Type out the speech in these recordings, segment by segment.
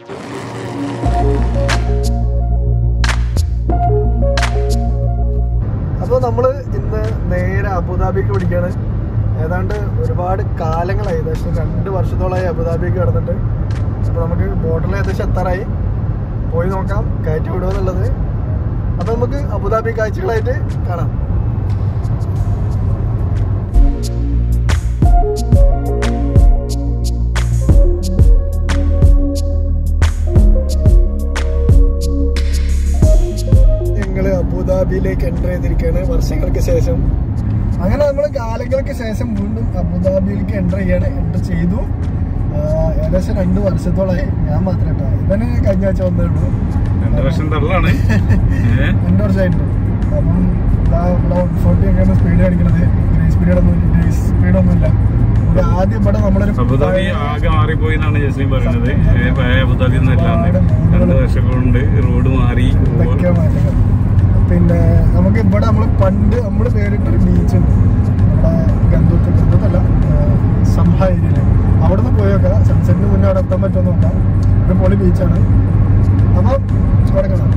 അപ്പോൾ നമ്മൾ ഇന്ന് നേരെ അബുദാബിക്ക് പിടിക്കാണ് ഏതാണ്ട് ഒരുപാട് കാലങ്ങളായി ഏകദേശം രണ്ട് വർഷത്തോളമായി അബുദാബിക്ക് കിടന്നിട്ട് അപ്പോൾ നമുക്ക് ബോട്ടിൽ ഏകദേശം എത്താറായി പോയി നോക്കാം കയറ്റി വിടുക എന്നുള്ളത് അപ്പോൾ നമുക്ക് അബുദാബി കാഴ്ചകളായിട്ട് കാണാം ഞങ്ങൾ അബുദാബിയിലേക്ക് എൻ്റർ ചെയ്തിരിക്കുകയാണ് വർഷങ്ങൾക്ക് ശേഷം അങ്ങനെ നമ്മൾ കാലങ്ങൾക്ക് ശേഷം വീണ്ടും അബുദാബിയിലേക്ക് എൻ്റർ ചെയ്യാണ് എൻ്റർ ചെയ്തു ആ, ഏകദേശം രണ്ട് വർഷത്തോളമായി ഞാൻ മാത്രം കേട്ടോ ഇവന് കഴിഞ്ഞ ആഴ്ച വന്നേ ഉള്ളൂ രണ്ട് വർഷം തള്ളാണ് ഏ? രണ്ട് വർഷമായിട്ടുണ്ട് അപ്പം ഇതാ ഇവിടെ ഫോർട്ടി ഒക്കെയാണ് സ്പീഡ് കാണിക്കണത് ഗ്രേസ് സ്പീഡൊന്നും ഗ്രേസ് സ്പീഡൊന്നുമില്ല ഇത് ആദ്യം ഇവിടെ നമ്മളൊരു അബുദാബി ആകെ മാറിപ്പോയി എന്നാണ് ജസ്ലീം പറയുന്നത് ഏ, പഴയ അബുദാബി ഒന്നല്ലാന്ന് രണ്ട് വർഷം കൊണ്ട് റോഡ് മാറി ഇതൊക്കെ മാറ്റങ്ങൾ പിന്നെ നമുക്ക് ഇവിടെ നമ്മൾ പണ്ട് നമ്മൾ പേരിട്ടൊരു ബീച്ചുണ്ട് നമ്മുടെ ഗന്ധൂത്ത് ഗന്ധൂത്തല്ല സംഹ ഏരിയയിൽ അവിടെ നിന്ന് പോയൊക്കെ സൺസെറ്റിന് മുന്നേ അവിടെ എത്താൻ പറ്റുമോ നോക്കാം ഒരു പൊളി ബീച്ചാണ് അപ്പം അവിടെ കാണാം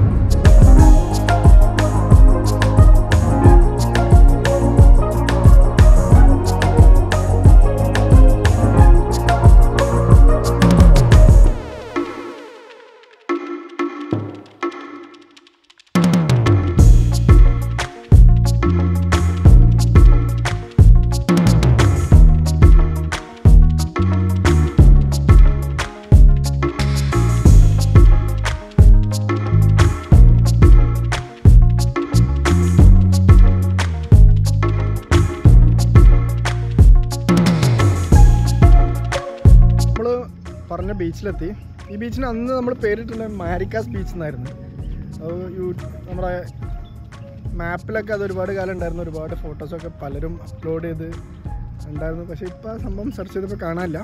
നമ്മൾ പറഞ്ഞ ബീച്ചിലെത്തി ഈ ബീച്ചിന് അന്ന് നമ്മൾ പേരിട്ടുള്ളത് മാരിക്കാസ് ബീച്ച് എന്നായിരുന്നു അത് യൂ നമ്മുടെ മാപ്പിലൊക്കെ അത് ഒരുപാട് കാലം ഉണ്ടായിരുന്നു ഒരുപാട് ഫോട്ടോസൊക്കെ പലരും അപ്ലോഡ് ചെയ്ത് ഉണ്ടായിരുന്നു പക്ഷേ ഇപ്പോൾ ആ സംഭവം സെർച്ച് ചെയ്തപ്പോൾ കാണാനില്ല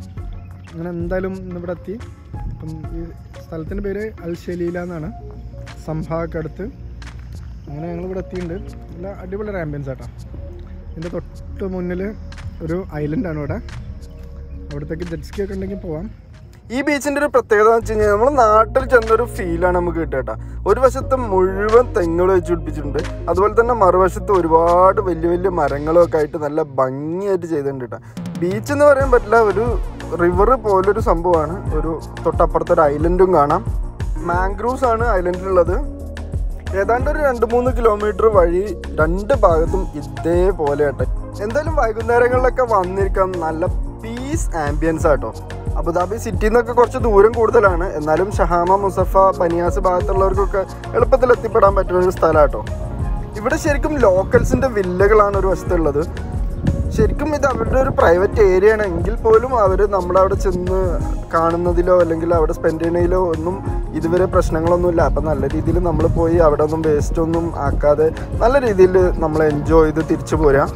അങ്ങനെ എന്തായാലും ഇന്നിവിടെ എത്തി അപ്പം ഈ സ്ഥലത്തിൻ്റെ പേര് അൽ ഷലീല എന്നാണ് സംഭാഗൊക്കെ അടുത്ത് അങ്ങനെ ഞങ്ങളിവിടെ എത്തിയിട്ടുണ്ട് നല്ല അടിപൊളി ഒരു ആംബിയൻസ് ആട്ടോ ഇതിൻ്റെ തൊട്ട് മുന്നിൽ ഒരു ഐലൻഡാണ് ഇവിടെ അവിടത്തേക്ക് ജെറ്റ്സ്കി ഒക്കെ ഉണ്ടെങ്കിൽ പോവാം ഈ ബീച്ചിന്റെ ഒരു പ്രത്യേകത എന്ന് വെച്ച് കഴിഞ്ഞാൽ നമ്മൾ നാട്ടിൽ ചെന്നൊരു ഫീലാണ് നമുക്ക് കിട്ടുക കേട്ടോ ഒരു വശത്ത് മുഴുവൻ തെങ്ങുകൾ വെച്ച് പിടിപ്പിച്ചിട്ടുണ്ട് അതുപോലെ തന്നെ മറുവശത്ത് ഒരുപാട് വലിയ വലിയ മരങ്ങളും ഒക്കെ ആയിട്ട് നല്ല ഭംഗിയായിട്ട് ചെയ്തിട്ടുണ്ട് കേട്ടോ ബീച്ച് എന്ന് പറയാൻ പറ്റില്ല ഒരു റിവർ പോലൊരു സംഭവമാണ് ഒരു തൊട്ടപ്പുറത്ത് ഒരു ഐലൻഡും കാണാം മാംഗ്രൂവ്സ് ആണ് ഐലൻഡിലുള്ളത് ഏതാണ്ട് ഒരു രണ്ട് മൂന്ന് കിലോമീറ്റർ വഴി രണ്ട് ഭാഗത്തും ഇതേപോലെ ആട്ടെ എന്തായാലും വൈകുന്നേരങ്ങളിലൊക്കെ വന്നിരിക്കാൻ നല്ല പീസ് ആംബിയൻസ് ആട്ടോ അബുദാബി സിറ്റിയിൽ നിന്നൊക്കെ കുറച്ച് ദൂരം കൂടുതലാണ് എന്നാലും ഷഹാമ മുസഫ ബനിയാസ് ഭാഗത്തുള്ളവർക്കൊക്കെ എളുപ്പത്തിൽ എത്തിപ്പെടാൻ പറ്റുന്ന ഒരു സ്ഥലമാട്ടോ ഇവിടെ ശരിക്കും ലോക്കൽസിൻ്റെ വില്ലകളാണ് ഒരു വശത്തുള്ളത് ശരിക്കും ഇത് അവരുടെ ഒരു പ്രൈവറ്റ് ഏരിയ ആണ് എങ്കിൽ പോലും അവർ നമ്മളവിടെ ചെന്ന് കാണുന്നതിലോ അല്ലെങ്കിൽ അവിടെ സ്പെൻഡ് ചെയ്യുന്നതിലോ ഒന്നും ഇതുവരെ പ്രശ്നങ്ങളൊന്നുമില്ല അപ്പം നല്ല രീതിയിൽ നമ്മൾ പോയി അവിടെ ഒന്നും വേസ്റ്റ് ഒന്നും ആക്കാതെ നല്ല രീതിയിൽ നമ്മൾ എൻജോയ് ചെയ്ത് തിരിച്ചു പോരാം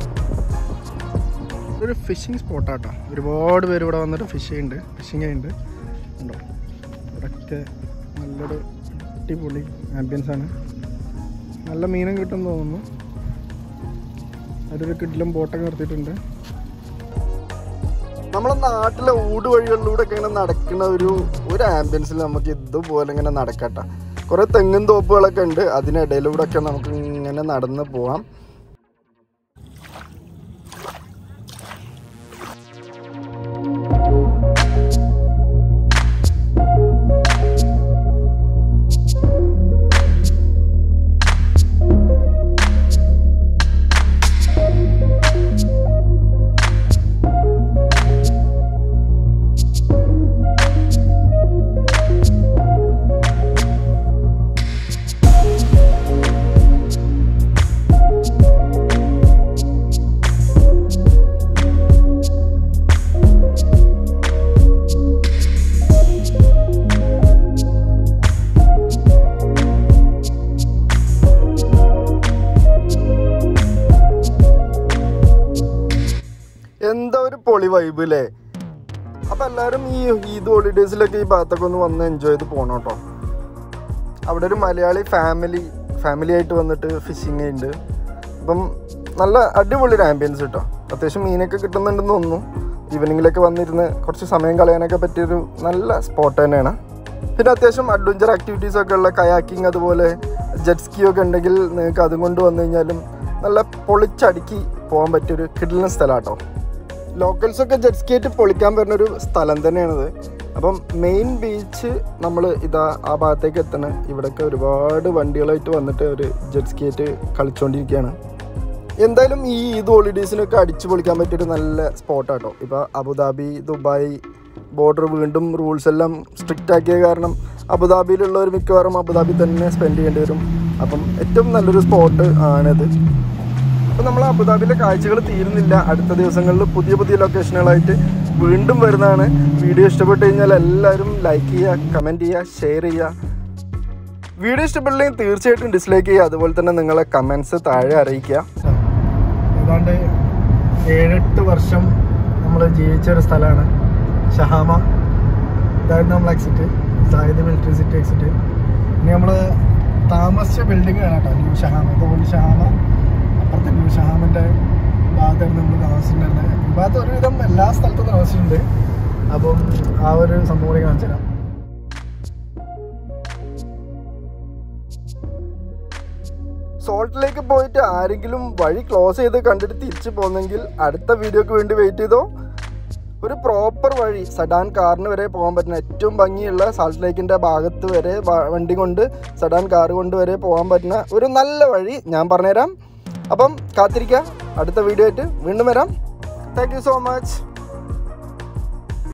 ഇതൊരു ഫിഷിംഗ് സ്പോട്ടാട്ടോ ഒരുപാട് പേര് ഇവിടെ വന്നിട്ട് ഫിഷ് ചെയ്യുന്നുണ്ട് ഫിഷിംഗ് ചെയ്യുന്നുണ്ട് ഉണ്ടോ ഇവിടെയൊക്കെ നല്ലൊരു അടിപൊളി ആംബിയൻസ് ആണ് നല്ല മീനും കിട്ടും തോന്നുന്നു അതൊരു കിഡിലും ബോട്ടൊക്കെ നിർത്തിയിട്ടുണ്ട് നമ്മളെ നാട്ടിലെ ഊട് വഴികളിലൂടെ ഒക്കെ ഇങ്ങനെ നടക്കുന്ന ഒരു ഒരു ആംബിയൻസിൽ നമുക്ക് ഇതുപോലെ ഇങ്ങനെ നടക്കട്ടെ കുറേ തെങ്ങും തോപ്പുകളൊക്കെ ഉണ്ട് അതിനിടയിലൂടെ ഒക്കെ നമുക്ക് ഇങ്ങനെ നടന്ന് പോവാം എന്താ ഒരു പൊളി വൈബ് അല്ലേ അപ്പൊ എല്ലാരും ഈ ഈദ് ഹോളിഡേയ്സിലൊക്കെ ഈ ഭാഗത്തൊക്കെ ഒന്ന് വന്ന് എൻജോയ് ചെയ്ത് പോകണം കേട്ടോ അവിടെ ഒരു മലയാളി ഫാമിലി ഫാമിലി ആയിട്ട് വന്നിട്ട് ഫിഷിങ് ഉണ്ട് അപ്പം നല്ല അടിപൊളി ഒരു ആംബിയൻസ് കേട്ടോ അത്യാവശ്യം മീനൊക്കെ കിട്ടുന്നുണ്ടെന്ന് തോന്നുന്നു ഈവനിങ്ങിലൊക്കെ വന്നിരുന്ന് കുറച്ച് സമയം കളയാനൊക്കെ പറ്റിയൊരു നല്ല സ്പോട്ട് തന്നെയാണ് പിന്നെ അത്യാവശ്യം അഡ്വഞ്ചർ ആക്ടിവിറ്റീസ് ഒക്കെ ഉള്ള കയാക്കിങ് അതുപോലെ ജെറ്റ് സ്കി ഒക്കെ ഉണ്ടെങ്കിൽ നിങ്ങൾക്ക് അതും കൊണ്ട് വന്നു കഴിഞ്ഞാലും നല്ല പൊളിച്ചടുക്കി പോകാൻ പറ്റിയൊരു കിടലൻ സ്ഥലം കേട്ടോ ലോക്കൽസ് ഒക്കെ ജെറ്റ് സ്കേറ്റ് പൊളിക്കാൻ പറ്റുന്ന ഒരു സ്ഥലം തന്നെയാണിത് അപ്പം മെയിൻ ബീച്ച് നമ്മൾ ഇതാ ആ ഭാഗത്തേക്ക് എത്തണം ഇവിടെയൊക്കെ ഒരുപാട് വണ്ടികളായിട്ട് വന്നിട്ട് ഒരു ജെറ്റ് സ്കേറ്റ് കളിച്ചുകൊണ്ടിരിക്കുകയാണ് എന്തായാലും ഈ ഈദ് ഹോളിഡേയ്സിനൊക്കെ അടിച്ചു പൊളിക്കാൻ പറ്റിയൊരു നല്ല സ്പോട്ടാട്ടോ ഇപ്പോൾ അബുദാബി ദുബായ് ബോർഡർ വീണ്ടും റൂൾസ് എല്ലാം സ്ട്രിക്റ്റ് ആക്കിയ കാരണം അബുദാബിയിലുള്ളവർ മിക്കവാറും അബുദാബി തന്നെ സ്പെൻഡ് ചെയ്യേണ്ടി വരും അപ്പം ഏറ്റവും നല്ലൊരു സ്പോട്ട് ആണിത് അപ്പോൾ നമ്മൾ അബുദാബിയിലെ കാഴ്ചകൾ തീരുന്നില്ല അടുത്ത ദിവസങ്ങളിൽ പുതിയ പുതിയ ലൊക്കേഷനുകളായിട്ട് വീണ്ടും വരുന്നതാണ് വീഡിയോ ഇഷ്ടപ്പെട്ട് കഴിഞ്ഞാൽ എല്ലാവരും ലൈക്ക് ചെയ്യുക കമൻറ്റ് ചെയ്യുക ഷെയർ ചെയ്യുക വീഡിയോ ഇഷ്ടപ്പെട്ടില്ലെങ്കിൽ തീർച്ചയായിട്ടും ഡിസ്ലൈക്ക് ചെയ്യുക അതുപോലെ തന്നെ നിങ്ങളെ കമൻസ് താഴെ അറിയിക്കുക ഏതാണ്ട് ഏഴെട്ട് വർഷം നമ്മൾ ജീവിച്ച ഒരു സ്ഥലമാണ് ഷഹാമ ഇതായിരുന്നു നമ്മൾ എക്സിറ്റ് സായുധ മിലിറ്ററി സിറ്റി എക്സിറ്റ് ഇനി നമ്മൾ താമസിച്ച ബിൽഡിംഗ് ആണ് കേട്ടോ ന്യൂ ഷഹാമ ഇതുപോലെ ഷഹാമ അപ്പുറത്തെ ന്യൂ ഷഹാമിൻ്റെ ഭാഗത്താണ് നമ്മൾ താമസിച്ചിട്ടുണ്ട് ഈ ഭാഗത്ത് ഒരുവിധം എല്ലാ സ്ഥലത്തും താമസിച്ചിട്ടുണ്ട് അപ്പം ആ ഒരു സംഭവം കൂടി കാണിച്ചു തരാം സോൾട്ടിലേക്ക് പോയിട്ട് ആരെങ്കിലും വഴി ക്ലോസ് ചെയ്ത് കണ്ടിട്ട് തിരിച്ചു പോന്നെങ്കിൽ അടുത്ത വീഡിയോക്ക് വേണ്ടി വെയിറ്റ് ചെയ്തോ ഒരു പ്രോപ്പർ വഴി സഡാൻ കാറിന് വരെ പോകാൻ പറ്റുന്ന ഏറ്റവും ഭംഗിയുള്ള സാൾട്ട് ലേക്കിൻ്റെ ഭാഗത്ത് വരെ വ- വണ്ടി കൊണ്ട് സഡാൻ കാർ കൊണ്ട് വരെ പോകാൻ പറ്റുന്ന ഒരു നല്ല വഴി ഞാൻ പറഞ്ഞുതരാം അപ്പം കാത്തിരിക്കുക അടുത്ത വീഡിയോ ആയിട്ട് വീണ്ടും വരാം താങ്ക് യു സോ മച്ച്